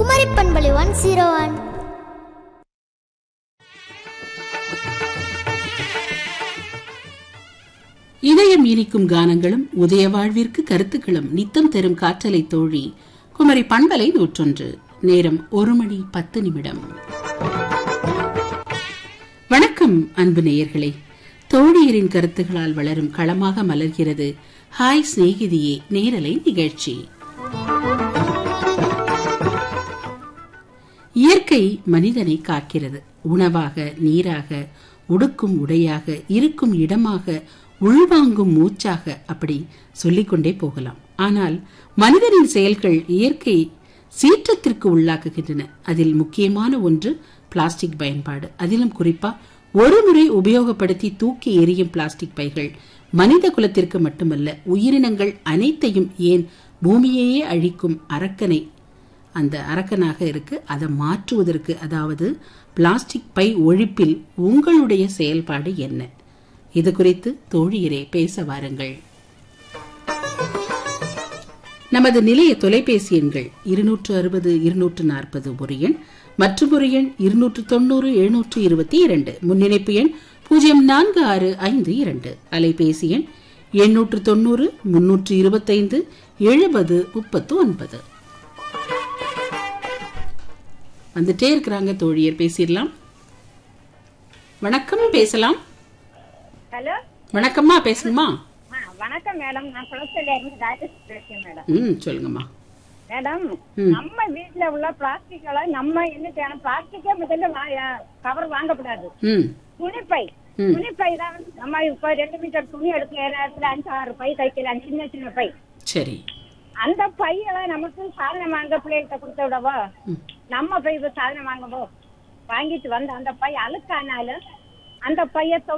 குமரி பண்பலை one zero one இதயம் இனிக்கும் கானங்களும் உதய வாழ்விற்கு கருத்துக்களும் நித்தம் தரும் காற்றலை தோழி குமரி பண்பலை நூற்றொன்று நேரம் ஒரு மணி பத்து நிமிடம் வணக்கம் அன்பு நேயர்களே தோழியரின் கருத்துகளால் வளரும் களமாக மலர்கிறது ஹாய் சிநேகிதியே நேரலை நிகழ்ச்சி இயற்கை மனிதனை காக்கிறது உணவாக நீராக உடுக்கும் உடையாக இருக்கும் இடமாக உள்வாங்கும் மூச்சாக அப்படி சொல்லிக்கொண்டே போகலாம் ஆனால் மனிதனின் செயல்கள் இயற்கை சீற்றத்திற்கு உள்ளாக்குகின்றன அதில் முக்கியமான ஒன்று பிளாஸ்டிக் பயன்பாடு அதிலும் குறிப்பா ஒரு முறை உபயோகப்படுத்தி தூக்கி எறியும் பிளாஸ்டிக் பைகள் மனித குலத்திற்கு மட்டுமல்ல உயிரினங்கள் அனைத்தையும் ஏன் பூமியையே அழிக்கும் அரக்கனை அந்த அரக்கனாக இருக்கு அதை மாற்றுவதற்கு அதாவது பிளாஸ்டிக் பை ஒழிப்பில் உங்களுடைய செயல்பாடு என்ன இது குறித்து தோழியரே பேச வாருங்கள் நமது நிலைய தொலைபேசி எண்கள் இருநூற்று அறுபது இருநூற்று நாற்பது ஒரு எண் மற்றும் ஒரு எண் இருநூற்று தொண்ணூறு எழுநூற்று இருபத்தி இரண்டு முன்னிணைப்பு எண் பூஜ்ஜியம் நான்கு ஆறு ஐந்து இரண்டு அலைபேசி எண் எண்ணூற்று தொண்ணூறு முன்னூற்று இருபத்தைந்து எழுபது முப்பத்து ஒன்பது வந்துட்டே இருக்கிறாங்க தோழியர் பேசிடலாம் வணக்கம் பேசலாம் ஹலோ வணக்கம்மா பேசுங்கம்மா ஆ வணக்கம் மேடம் நான் குளத்துல இருந்து ராஜேஷ் பேசுறேன் மேடம் ம் சொல்லுங்கம்மா மேடம் ம். நம்ம வீட்ல உள்ள பிளாஸ்டிக் எல்லாம் நம்ம என்ன செய்யணும் பிளாஸ்டிக்கே முதல்ல கவர் வாங்கக்கூடாது ம் துணிப்பை ம். துணிப்பை தான் நம்ம இப்ப ரெண்டு மீட்டர் துணி எடுக்கிற நேரத்துல அஞ்சு ஆறு பை தைக்கலாம் சின்ன சின்ன பை சரி அந்த பையெல்லாம் நமக்கு சாதனம் வாங்க பிள்ளைகிட்ட கொடுத்து விடவோ நம்ம பை இப்ப சாதனம் வாங்கவோ வாங்கிட்டு வந்து அந்த பை அழுக்கானாலும் அந்த பைய